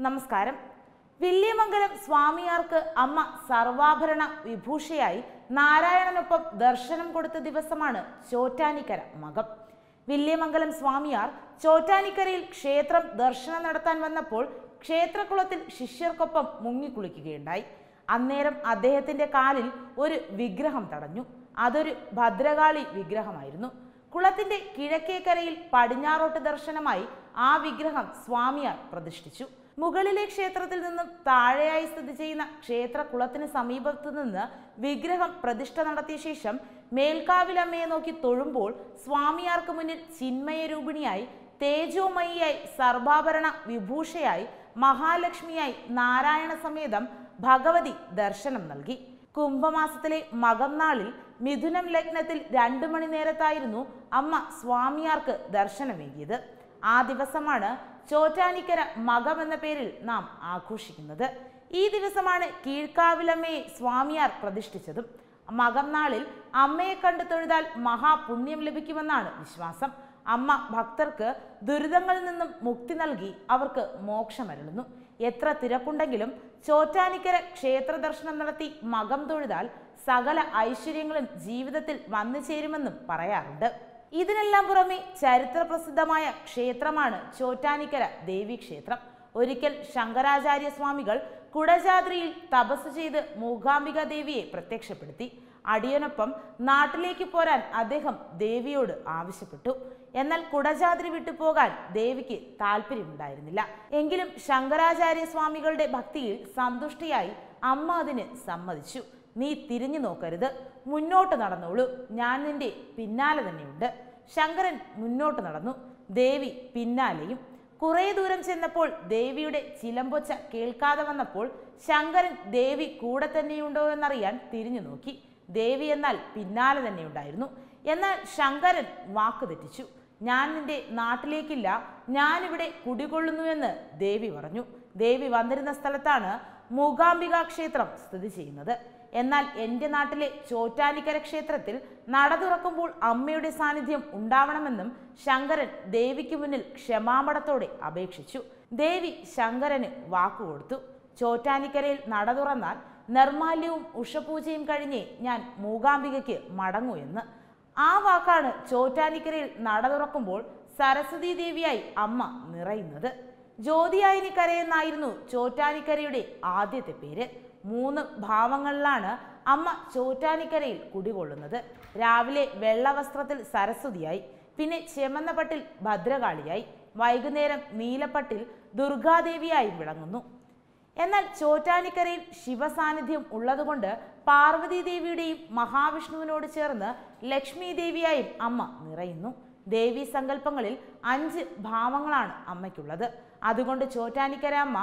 നമസ്കാരം വില്യമംഗലം സ്വാമിയാർക്ക് അമ്മ സർവാഭരണ വിഭൂഷയായി നാരായണനൊപ്പം ദർശനം കൊടുത്ത ദിവസമാണ് ചോറ്റാനിക്കര മകം വില്യമംഗലം സ്വാമിയാർ ചോറ്റാനിക്കരയിൽ ക്ഷേത്രം ദർശനം നടത്താൻ വന്നപ്പോൾ ക്ഷേത്രകുളത്തിൽ ശിഷ്യർക്കൊപ്പം മുങ്ങിക്കുളിക്കുകയുണ്ടായി അന്നേരം അദ്ദേഹത്തിന്റെ കാലിൽ ഒരു വിഗ്രഹം തടഞ്ഞു അതൊരു ഭദ്രകാളി വിഗ്രഹമായിരുന്നു കുളത്തിന്റെ കിഴക്കേക്കരയിൽ പടിഞ്ഞാറോട്ട് ദർശനമായി ആ വിഗ്രഹം സ്വാമിയാർ പ്രതിഷ്ഠിച്ചു മുകളിലെ ക്ഷേത്രത്തിൽ നിന്നും താഴെയായി സ്ഥിതി ചെയ്യുന്ന ക്ഷേത്ര കുളത്തിന് സമീപത്തു നിന്ന് വിഗ്രഹം പ്രതിഷ്ഠ നടത്തിയ ശേഷം മേൽക്കാവിലമ്മയെ നോക്കി തൊഴുമ്പോൾ സ്വാമിയാർക്ക് മുന്നിൽ ചിന്മയരൂപിണിയായി തേജോമയിയായി സർവാഭരണ വിഭൂഷയായി മഹാലക്ഷ്മിയായി നാരായണ സമേതം ഭഗവതി ദർശനം നൽകി കുംഭമാസത്തിലെ മകം നാളിൽ മിഥുനം ലഗ്നത്തിൽ രണ്ടു മണി നേരത്തായിരുന്നു അമ്മ സ്വാമിയാർക്ക് ദർശനമേകിയത് ആ ദിവസമാണ് ചോറ്റാനിക്കര മകം എന്ന പേരിൽ നാം ആഘോഷിക്കുന്നത് ഈ ദിവസമാണ് കീഴ്ക്കാവിലമ്മയെ സ്വാമിയാർ പ്രതിഷ്ഠിച്ചതും മകം നാളിൽ അമ്മയെ കണ്ടു തൊഴുതാൽ മഹാപുണ്യം ലഭിക്കുമെന്നാണ് വിശ്വാസം അമ്മ ഭക്തർക്ക് ദുരിതങ്ങളിൽ നിന്നും മുക്തി നൽകി അവർക്ക് മോക്ഷമരുളുന്നു എത്ര തിരക്കുണ്ടെങ്കിലും ചോറ്റാനിക്കര ക്ഷേത്ര ദർശനം നടത്തി മകം തൊഴുതാൽ സകല ഐശ്വര്യങ്ങളും ജീവിതത്തിൽ വന്നു ചേരുമെന്നും പറയാറുണ്ട് ഇതിനെല്ലാം പുറമെ ചരിത്രപ്രസിദ്ധമായ ക്ഷേത്രമാണ് ചോറ്റാനിക്കര ദേവി ക്ഷേത്രം ഒരിക്കൽ ശങ്കരാചാര്യ സ്വാമികൾ കുടജാദ്രിയിൽ തപസ് ചെയ്ത് മൂകാംബിക ദേവിയെ പ്രത്യക്ഷപ്പെടുത്തി അടിയനൊപ്പം നാട്ടിലേക്ക് പോരാൻ അദ്ദേഹം ദേവിയോട് ആവശ്യപ്പെട്ടു എന്നാൽ കുടജാദ്രി വിട്ടു പോകാൻ ദേവിക്ക് താല്പര്യമുണ്ടായിരുന്നില്ല എങ്കിലും ശങ്കരാചാര്യ സ്വാമികളുടെ ഭക്തിയിൽ സന്തുഷ്ടിയായി അമ്മ അതിന് സമ്മതിച്ചു നീ തിരിഞ്ഞു നോക്കരുത് മുന്നോട്ട് നടന്നോളൂ ഞാൻ നിന്റെ പിന്നാലെ തന്നെയുണ്ട് ശങ്കരൻ മുന്നോട്ട് നടന്നു ദേവി പിന്നാലെയും കുറേ ദൂരം ചെന്നപ്പോൾ ദേവിയുടെ ചിലമ്പൊച്ച കേൾക്കാതെ വന്നപ്പോൾ ശങ്കരൻ ദേവി കൂടെ തന്നെയുണ്ടോ എന്നറിയാൻ തിരിഞ്ഞു നോക്കി ദേവി എന്നാൽ പിന്നാലെ തന്നെ ഉണ്ടായിരുന്നു എന്നാൽ ശങ്കരൻ വാക്ക് തെറ്റിച്ചു ഞാൻ നിന്റെ നാട്ടിലേക്കില്ല ഞാനിവിടെ കുടികൊള്ളുന്നുവെന്ന് ദേവി പറഞ്ഞു ദേവി വന്നിരുന്ന സ്ഥലത്താണ് മൂകാംബിക ക്ഷേത്രം സ്ഥിതി ചെയ്യുന്നത് എന്നാൽ എൻ്റെ നാട്ടിലെ ചോറ്റാനിക്കര ക്ഷേത്രത്തിൽ നട തുറക്കുമ്പോൾ അമ്മയുടെ സാന്നിധ്യം ഉണ്ടാവണമെന്നും ശങ്കരൻ ദേവിക്ക് മുന്നിൽ ക്ഷമാപണത്തോടെ അപേക്ഷിച്ചു ദേവി ശങ്കരന് വാക്കുകൊടുത്തു ചോറ്റാനിക്കരയിൽ നട തുറന്നാൽ നിർമാല്യവും ഉഷപൂജയും കഴിഞ്ഞേ ഞാൻ മൂകാംബികയ്ക്ക് മടങ്ങൂ എന്ന് ആ വാക്കാണ് ചോറ്റാനിക്കരയിൽ നട തുറക്കുമ്പോൾ സരസ്വതി ദേവിയായി അമ്മ നിറയുന്നത് ജ്യോതിയായിനിക്കര എന്നായിരുന്നു ചോറ്റാനിക്കരയുടെ ആദ്യത്തെ പേര് മൂന്ന് ഭാവങ്ങളിലാണ് അമ്മ ചോറ്റാനിക്കരയിൽ കുടികൊള്ളുന്നത് രാവിലെ വെള്ളവസ്ത്രത്തിൽ സരസ്വതിയായി പിന്നെ ചെമന്നപ്പട്ടിൽ ഭദ്രകാളിയായി വൈകുന്നേരം നീലപ്പട്ടിൽ ദുർഗാദേവിയായും വിളങ്ങുന്നു എന്നാൽ ചോറ്റാനിക്കരയിൽ ശിവസാന്നിധ്യം ഉള്ളതുകൊണ്ട് പാർവതി ദേവിയുടെയും മഹാവിഷ്ണുവിനോട് ചേർന്ന് ലക്ഷ്മി ദേവിയായും അമ്മ നിറയുന്നു ദേവീ സങ്കല്പങ്ങളിൽ അഞ്ച് ഭാവങ്ങളാണ് അമ്മയ്ക്കുള്ളത് അതുകൊണ്ട് ചോറ്റാനിക്കര അമ്മ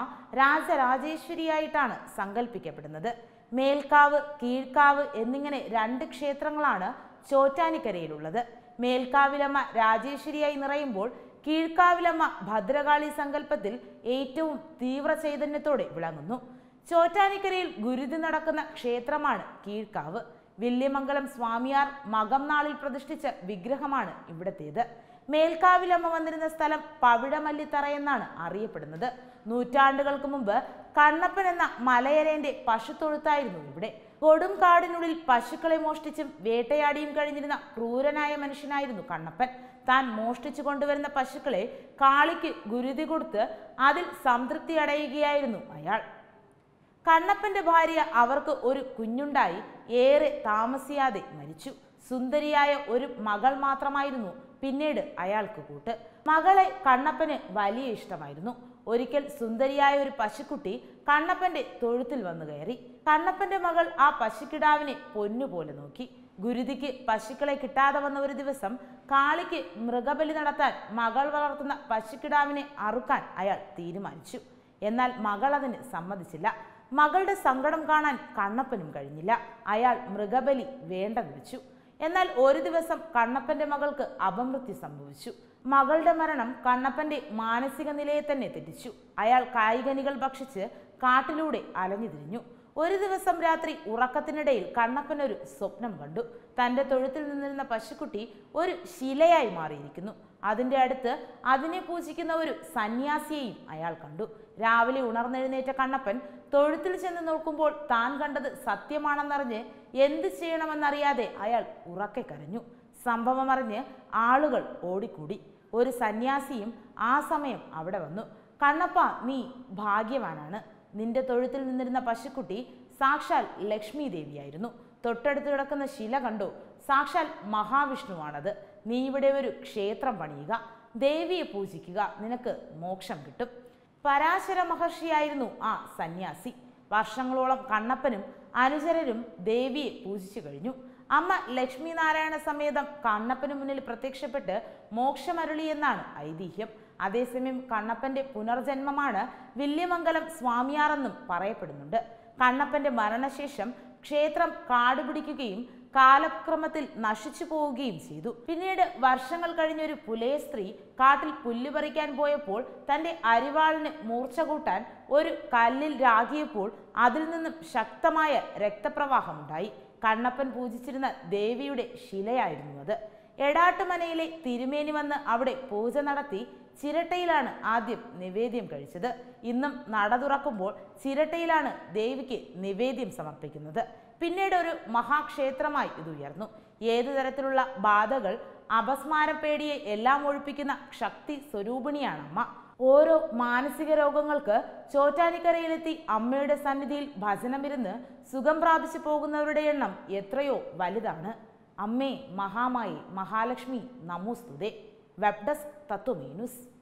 രാജരാജേശ്വരിയായിട്ടാണ് സങ്കല്പിക്കപ്പെടുന്നത് മേൽക്കാവ് കീഴ്ക്കാവ് എന്നിങ്ങനെ രണ്ട് ക്ഷേത്രങ്ങളാണ് ചോറ്റാനിക്കരയിലുള്ളത് മേൽക്കാവിലമ്മ രാജേശ്വരിയായി നിറയുമ്പോൾ കീഴ്ക്കാവിലമ്മ ഭദ്രകാളി സങ്കല്പത്തിൽ ഏറ്റവും തീവ്ര ചൈതന്യത്തോടെ വിളങ്ങുന്നു ചോറ്റാനിക്കരയിൽ ഗുരുതി നടക്കുന്ന ക്ഷേത്രമാണ് കീഴ്ക്കാവ് വില്യമംഗലം സ്വാമിയാർ മകം നാളിൽ പ്രതിഷ്ഠിച്ച വിഗ്രഹമാണ് ഇവിടത്തേത് മേൽക്കാവിലമ്മ വന്നിരുന്ന സ്ഥലം പവിഴമല്ലിത്തറ എന്നാണ് അറിയപ്പെടുന്നത് നൂറ്റാണ്ടുകൾക്ക് മുമ്പ് കണ്ണപ്പൻ എന്ന മലയരേന്റെ പശുത്തൊഴുത്തായിരുന്നു ഇവിടെ കൊടും കാടിനുള്ളിൽ പശുക്കളെ മോഷ്ടിച്ചും വേട്ടയാടിയും കഴിഞ്ഞിരുന്ന ക്രൂരനായ മനുഷ്യനായിരുന്നു കണ്ണപ്പൻ താൻ മോഷ്ടിച്ചു കൊണ്ടുവരുന്ന പശുക്കളെ കാളിക്ക് ഗുരുതി കൊടുത്ത് അതിൽ സംതൃപ്തി അടയുകയായിരുന്നു അയാൾ കണ്ണപ്പന്റെ ഭാര്യ അവർക്ക് ഒരു കുഞ്ഞുണ്ടായി ഏറെ താമസിയാതെ മരിച്ചു സുന്ദരിയായ ഒരു മകൾ മാത്രമായിരുന്നു പിന്നീട് അയാൾക്ക് കൂട്ട് മകളെ കണ്ണപ്പന് വലിയ ഇഷ്ടമായിരുന്നു ഒരിക്കൽ സുന്ദരിയായ ഒരു പശുക്കുട്ടി കണ്ണപ്പന്റെ തൊഴുത്തിൽ വന്നു കയറി കണ്ണപ്പന്റെ മകൾ ആ പശുക്കിടാവിനെ പൊന്നുപോലെ നോക്കി ഗുരുതിക്ക് പശുക്കളെ കിട്ടാതെ വന്ന ഒരു ദിവസം കാളിക്ക് മൃഗബലി നടത്താൻ മകൾ വളർത്തുന്ന പശുക്കിടാവിനെ അറുക്കാൻ അയാൾ തീരുമാനിച്ചു എന്നാൽ മകൾ അതിന് സമ്മതിച്ചില്ല മകളുടെ സങ്കടം കാണാൻ കണ്ണപ്പനും കഴിഞ്ഞില്ല അയാൾ മൃഗബലി വേണ്ടെന്ന് വെച്ചു എന്നാൽ ഒരു ദിവസം കണ്ണപ്പന്റെ മകൾക്ക് അപമൃത്യു സംഭവിച്ചു മകളുടെ മരണം കണ്ണപ്പന്റെ മാനസിക നിലയെ തന്നെ തെറ്റിച്ചു അയാൾ കായികനികൾ ഭക്ഷിച്ച് കാട്ടിലൂടെ അലഞ്ഞു തിരിഞ്ഞു ഒരു ദിവസം രാത്രി ഉറക്കത്തിനിടയിൽ കണ്ണപ്പൻ ഒരു സ്വപ്നം കണ്ടു തന്റെ തൊഴുത്തിൽ നിന്നിരുന്ന പശുക്കുട്ടി ഒരു ശിലയായി മാറിയിരിക്കുന്നു അതിന്റെ അടുത്ത് അതിനെ പൂജിക്കുന്ന ഒരു സന്യാസിയെയും അയാൾ കണ്ടു രാവിലെ ഉണർന്നെഴുന്നേറ്റ കണ്ണപ്പൻ തൊഴുത്തിൽ ചെന്ന് നോക്കുമ്പോൾ താൻ കണ്ടത് സത്യമാണെന്നറിഞ്ഞ് എന്ത് ചെയ്യണമെന്നറിയാതെ അയാൾ ഉറക്കെ കരഞ്ഞു സംഭവമറിഞ്ഞ് ആളുകൾ ഓടിക്കൂടി ഒരു സന്യാസിയും ആ സമയം അവിടെ വന്നു കണ്ണപ്പ നീ ഭാഗ്യവാനാണ് നിന്റെ തൊഴുത്തിൽ നിന്നിരുന്ന പശുക്കുട്ടി സാക്ഷാൽ ലക്ഷ്മി ദേവിയായിരുന്നു തൊട്ടടുത്ത് കിടക്കുന്ന ശില കണ്ടു സാക്ഷാൽ മഹാവിഷ്ണുവാണത് നീ ഇവിടെ ഒരു ക്ഷേത്രം പണിയുക ദേവിയെ പൂജിക്കുക നിനക്ക് മോക്ഷം കിട്ടും പരാശര മഹർഷിയായിരുന്നു ആ സന്യാസി വർഷങ്ങളോളം കണ്ണപ്പനും അനുചരരും ദേവിയെ പൂജിച്ചു കഴിഞ്ഞു അമ്മ ലക്ഷ്മി നാരായണ സമേതം കണ്ണപ്പന് മുന്നിൽ പ്രത്യക്ഷപ്പെട്ട് മോക്ഷമരുളി എന്നാണ് ഐതിഹ്യം അതേസമയം കണ്ണപ്പന്റെ പുനർജന്മമാണ് വില്യമംഗലം സ്വാമിയാറെന്നും പറയപ്പെടുന്നുണ്ട് കണ്ണപ്പന്റെ മരണശേഷം ക്ഷേത്രം കാടുപിടിക്കുകയും കാലക്രമത്തിൽ നശിച്ചു പോവുകയും ചെയ്തു പിന്നീട് വർഷങ്ങൾ കഴിഞ്ഞൊരു പുലയ സ്ത്രീ കാട്ടിൽ പുല്ല് പറിക്കാൻ പോയപ്പോൾ തന്റെ അരിവാളിന് മൂർച്ച കൂട്ടാൻ ഒരു കല്ലിൽ രാഗിയപ്പോൾ അതിൽ നിന്നും ശക്തമായ രക്തപ്രവാഹമുണ്ടായി കണ്ണപ്പൻ പൂജിച്ചിരുന്ന ദേവിയുടെ ശിലയായിരുന്നു അത് എടാട്ടുമനയിലെ തിരുമേനി വന്ന് അവിടെ പൂജ നടത്തി ചിരട്ടയിലാണ് ആദ്യം നിവേദ്യം കഴിച്ചത് ഇന്നും നട തുറക്കുമ്പോൾ ചിരട്ടയിലാണ് ദേവിക്ക് നിവേദ്യം സമർപ്പിക്കുന്നത് പിന്നീട് ഒരു മഹാക്ഷേത്രമായി ഇത് ഉയർന്നു ഏതു തരത്തിലുള്ള ബാധകൾ അപസ്മാരം പേടിയെ എല്ലാം ഒഴിപ്പിക്കുന്ന ശക്തി സ്വരൂപിണിയാണ് അമ്മ ഓരോ മാനസിക രോഗങ്ങൾക്ക് ചോറ്റാനിക്കരയിലെത്തി അമ്മയുടെ സന്നിധിയിൽ ഭജനമിരുന്ന് സുഖം പ്രാപിച്ചു പോകുന്നവരുടെ എണ്ണം എത്രയോ വലുതാണ് അമ്മേ മഹാമായി മഹാലക്ഷ്മി നമോസ്തുതേ വെബ് ഡെസ്ക് തത്വമീനുസ്